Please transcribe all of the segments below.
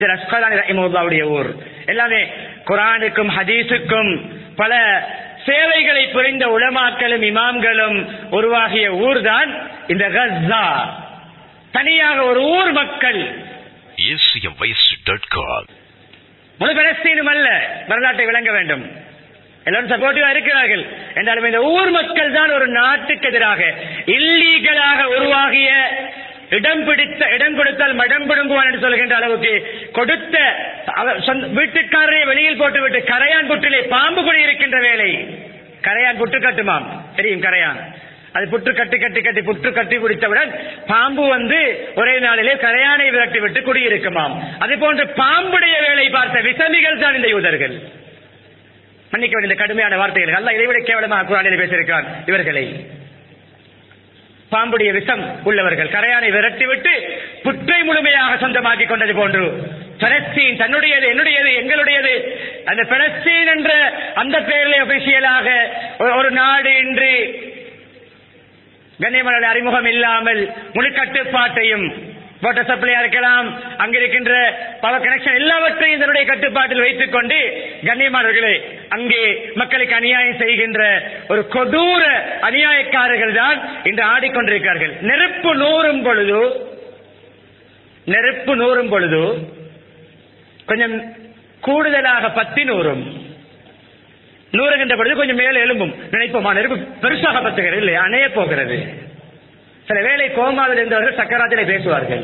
அஸ்கலானி ரஹிமுல்லாவுடைய ஊர் எல்லாமே குரானுக்கும் ஹதீஸுக்கும் பல சேவைகளை புரிந்த உலமாக்களும் இமாம்களும் உருவாகிய ஊர்தான் இந்த கஸ்ஸா தனியாக ஒரு ஊர் மக்கள் acmvoice.com முழு பலஸ்தீனும் அல்ல வரலாற்றை விளங்க வேண்டும் எல்லாரும் சப்போர்ட்டிவா இருக்கிறார்கள் என்றாலும் இந்த ஊர் மக்கள் தான் ஒரு நாட்டுக்கு எதிராக இல்லீகலாக உருவாகிய இடம் பிடித்த இடம் கொடுத்தால் மடம் பிடுங்குவான் என்று சொல்கின்ற அளவுக்கு கொடுத்த அவர் சொந்த- வீட்டுக்காரரை வெளியில் போட்டுவிட்டு கரையான் புற்றிலே பாம்பு குடி இருக்கின்ற வேலை கரையான் புற்று கட்டுமாம் தெரியும் கரையான் அது புற்று கட்டி கட்டி கட்டி புற்று கட்டி குடித்தவுடன் பாம்பு வந்து ஒரே நாளிலே கரையானை விரட்டி விட்டு குடியிருக்குமாம் அது போன்று பாம்புடைய வேலை பார்த்த விசமிகள் தான் இந்த யூதர்கள் மன்னிக்க வேண்டிய இந்த கடுமையான வார்த்தைகள் அல்ல இதைவிட கேவலமாக குரானில் பேசியிருக்கிறான் இவர்களை பாம்புடைய விஷம் உள்ளவர்கள் கரையானை விரட்டிவிட்டு புற்றை முழுமையாக சொந்தமாக்கி கொண்டது போன்று பலஸ்தீன் தன்னுடையது என்னுடையது எங்களுடையது அந்த பலஸ்தீன் என்ற அந்த பெயரிலே ஒபிஷியலாக ஒரு- ஒரு நாடு இன்று கண்ணியமன அறிமுகம் இல்லாமல் முழு கட்டுப்பாட்டையும் வாட்டர் சப்ளையா இருக்கலாம் அங்க இருக்கின்ற பவர் கனெக்ஷன் எல்லாவற்றையும் இதனுடைய கட்டுப்பாட்டில் வைத்துக் கொண்டு கண்ணியமானவர்களே அங்கே மக்களுக்கு அநியாயம் செய்கின்ற ஒரு கொடூர அநியாயக்காரர்கள் தான் இன்று ஆடிக்கொண்டிருக்கிறார்கள் நெருப்பு நூறும் பொழுது நெருப்பு நூறும் பொழுது கொஞ்சம் கூடுதலாக பத்தி நூறும் நூறுகின்ற பொழுது கொஞ்சம் மேலே எழும்பும் நினைப்போமா நெருப்பு பெருசாக பத்துகிறது இல்லை அணைய போகிறது சில வேளை கோமாவில் இருந்தவர்கள் சக்கராத்திலே பேசுவார்கள்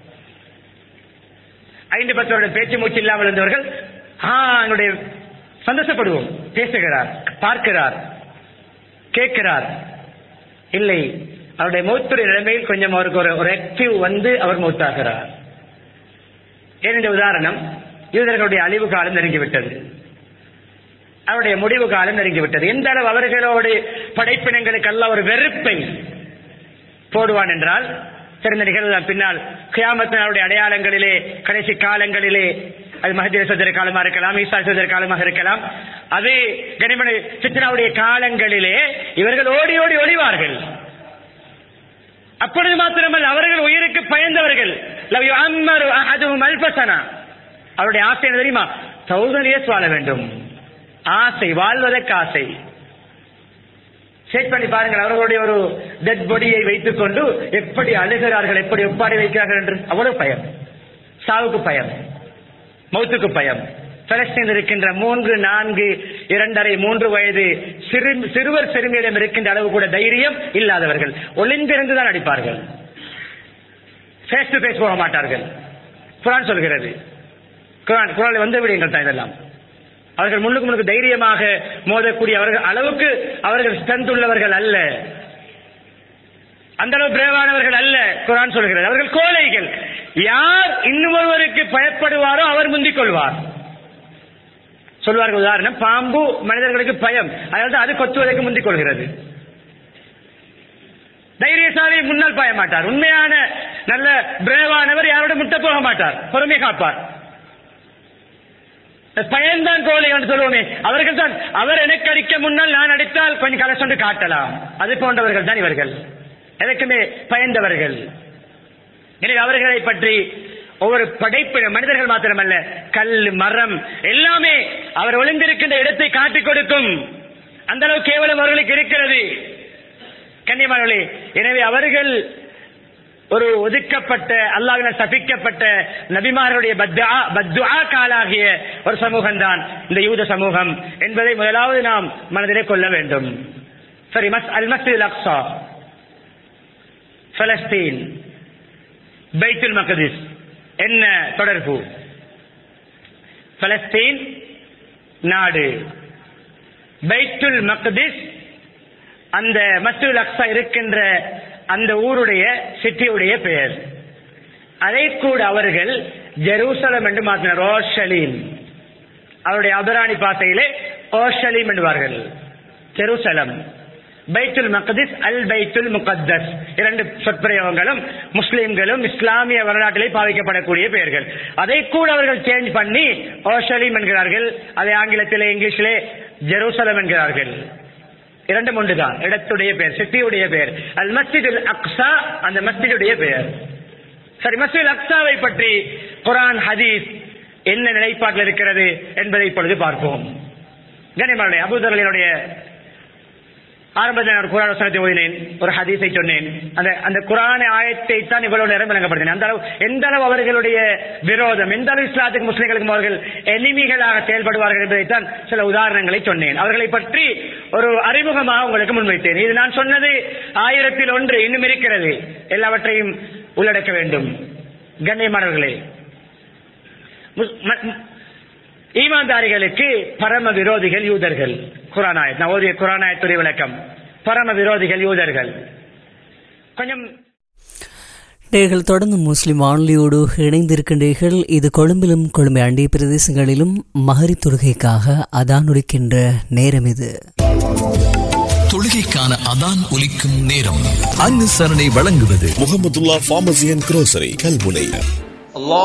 ஐந்து பத்து வருட பேச்சு மூச்சு இல்லாமல் இருந்தவர்கள் ஆ என்னுடைய சந்தோஷப்படுவோம் பேசுகிறார் பார்க்கிறார் கேட்கிறார் இல்லை அவருடைய மூத்துடைய நிலைமையில் கொஞ்சம் அவருக்கு ஒரு ஒரு ஆக்டிவ் வந்து அவர் மூத்தாகிறார் ஏன் இந்த உதாரணம் யூதர்களுடைய அழிவு காலம் நெருங்கிவிட்டது அவருடைய முடிவு காலம் நெருங்கிவிட்டது எந்த அளவு அவர்களோடு படைப்பினங்களுக்கு அல்ல ஒரு வெறுப்பை போடுவான் என்றால் சிறந்த நிகழ்வு தான் பின்னால் கியாமத்தினுடைய அடையாளங்களிலே கடைசி காலங்களிலே அது மஹதி சதுர காலமாக இருக்கலாம் ஈசா சதுர காலமாக இருக்கலாம் அது கனிமணி சித்ராவுடைய காலங்களிலே இவர்கள் ஓடி ஓடி ஒளிவார்கள் அப்பொழுது மாத்திரமல்ல அவர்கள் உயிருக்கு பயந்தவர்கள் லவ் யுஅம்மரு அஹதுஹும் அல்ஃபசனா அவருடைய ஆசை என்ன தெரியுமா தௌசண்ட் இயர்ஸ் வாழ வேண்டும் ஆசை வாழ்வதற்கு ஆசை செக் பண்ணி பாருங்கள் அவர்களுடைய ஒரு டெட் பொடியை வைத்துக் கொண்டு எப்படி அழுகிறார்கள் எப்படி ஒப்பாடி வைக்கிறார்கள் என்று அவ்வளவு பயம் சாவுக்கு பயம் மௌத்துக்கு பயம் பலஸ்தீனில் இருக்கின்ற மூன்று நான்கு இரண்டரை மூன்று வயது சிறு சிறுவர் சிறுமியிடம் இருக்கின்ற அளவு கூட தைரியம் இல்லாதவர்கள் ஒளிந்திருந்து தான் அடிப்பார்கள் ஃபேஸ் டு ஃபேஸ் போக மாட்டார்கள் குரான் சொல்கிறது குரான் குரானில் வந்து விடுங்கள் தான் இதெல்லாம் அவர்கள் முன்னுக்கு முன்னுக்கு தைரியமாக மோதக்கூடிய அவர்கள் அளவுக்கு அவர்கள் ஸ்ட்ரென்த் உள்ளவர்கள் அல்ல அந்த அளவு பிரேவானவர்கள் அல்ல குரான் சொல்கிறது அவர்கள் கோழைகள் யார் இன்னும் ஒருவருக்கு பயப்படுவாரோ அவர் முந்திக் கொள்வார் சொல்வார்கள் உதாரணம் பாம்பு மனிதர்களுக்கு பயம் அதாவது அது கொத்துவதற்கு முந்திக் கொள்கிறது தைரியசாலி முன்னால் பாய மாட்டார் உண்மையான நல்ல பிரேவானவர் யாரோட முட்ட போக மாட்டார் பொறுமை காப்பார் பயன்தான் கோழை என்று சொல்லுவோமே அவர்கள் தான் அவர் எனக்கு அடிக்க முன்னால் நான் அடித்தால் கொஞ்சம் கலசொண்டு காட்டலாம் அது போன்றவர்கள் தான் இவர்கள் எதற்குமே பயந்தவர்கள் எனவே அவர்களை பற்றி ஒவ்வொரு படைப்பு மனிதர்கள் மாத்திரமல்ல கல் மரம் எல்லாமே அவர் ஒளிந்திருக்கின்ற இடத்தை காட்டிக் கொடுக்கும் அந்த அளவு கேவலம் அவர்களுக்கு இருக்கிறது கண்ணியமானவர்களே எனவே அவர்கள் ஒரு ஒதுக்கப்பட்ட அல்லாஹ்வினால் சபிக்கப்பட்ட நபிமார்களுடைய பத்ஆ பத்ஆ காலாகிய ஒரு சமூகம் தான் இந்த யூத சமூகம் என்பதை முதலாவது நாம் மனதிலே கொள்ள வேண்டும் சரி மஸ் அல் மஸ்ஜித் அக்ஸா பலஸ்தீன் பைத்துல் மக்திஸ் என்ன தொடர்பு பலஸ்தீன் நாடு பைத்துல் மக்திஸ் அந்த மஸ்ஜித் அக்ஸா இருக்கின்ற அந்த ஊருடைய சிட்டியுடைய பெயர் அதை கூட அவர்கள் ஜெருசலம் என்று மாற்றினார் ஓஷலீம் அவருடைய அபராணி பாசையிலே ஓஷலீம் என்பார்கள் ஜெருசலம் பைத்துல் மக்திஸ் அல் பைத்துல் முகத்தஸ் இரண்டு சொற்பிரயோகங்களும் முஸ்லிம்களும் இஸ்லாமிய வரலாற்றிலே பாவிக்கப்படக்கூடிய பெயர்கள் அதை கூட அவர்கள் சேஞ்ச் பண்ணி ஓஷலீம் என்கிறார்கள் அதை ஆங்கிலத்திலே இங்கிலீஷிலே ஜெருசலம் என்கிறார்கள் இரண்டும் ஒன்றுதான் இடத்துடைய பெயர் சிட்டியுடைய பெயர் அல் மஸ்ஜித் அக்ஸா அந்த மஸ்ஜிதுடைய பெயர் சரி மஸ்ஜித் அக்ஸாவை பற்றி குரான் ஹதீஸ் என்ன நிலைப்பாட்டில் இருக்கிறது என்பதை இப்பொழுது பார்ப்போம் கனிமனுடைய அபுதரலினுடைய ஆரம்பத்தில் நான் ஒரு குரான் வசனத்தை ஓதினேன் ஒரு ஹதீஸை சொன்னேன் அந்த அந்த குரான ஆயத்தை தான் இவ்வளவு நேரம் விளங்கப்படுத்தினேன் அந்த அளவு எந்த அளவு அவர்களுடைய விரோதம் எந்த அளவு இஸ்லாத்துக்கு முஸ்லிம்களுக்கும் அவர்கள் எனிமிகளாக செயல்படுவார்கள் என்பதைத்தான் சில உதாரணங்களை சொன்னேன் அவர்களை பற்றி ஒரு அறிமுகமாக உங்களுக்கு முன்வைத்தேன் இது நான் சொன்னது ஆயிரத்தில் ஒன்று இன்னும் இருக்கிறது எல்லாவற்றையும் உள்ளடக்க வேண்டும் கண்ணியமானவர்களே முஸ்- ம- ம- ஈமான்தாரிகளுக்கு பரம விரோதிகள் யூதர்கள் குரானாயத் நான் ஓதிய குரானாயத்துடைய விளக்கம் பரம விரோதிகள் யூதர்கள் கொஞ்சம் நேர்கள் தொடர்ந்து முஸ்லிம் வானொலியோடு இணைந்திருக்கின்றீர்கள் இது கொழும்பிலும் கொழும்பை அண்டிய பிரதேசங்களிலும் மகரி தொழுகைக்காக அதான் ஒலிக்கின்ற நேரம் இது தொழுகைக்கான அதான் ஒலிக்கும் நேரம் அனுசரணை வழங்குவது Muhammadullah pharmacy and grocery Kalmunai الله